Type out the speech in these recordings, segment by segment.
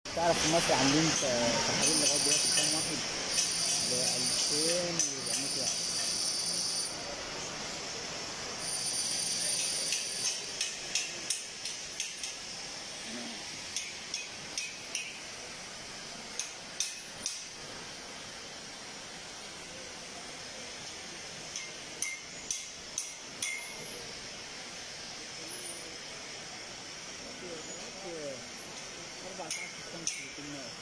تعرف في مصر عاملين تحاليل لغايه دلوقتي كام واحد ب 2400 واحد اربع ساعات في الشمس في الناس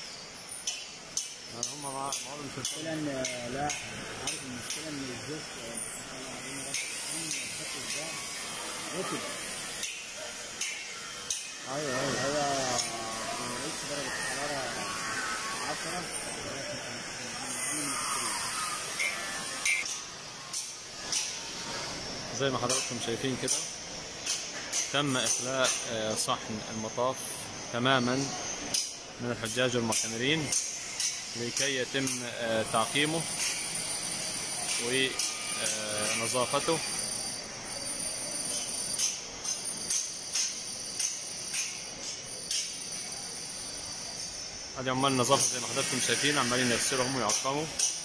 يعني هم مع معاهم مش المشكلة ان لا عارف المشكلة ان الزيت الخط الزرع رطب ايوه ايوه هو ما لقيتش درجة الحرارة 10 زي ما حضراتكم شايفين كده تم إخلاء آه، صحن المطاف تماما من الحجاج والمعتمرين لكي يتم آه، تعقيمه ونظافته ادي عمال نظافة زي ما حضراتكم شايفين عمالين يغسلهم ويعقموا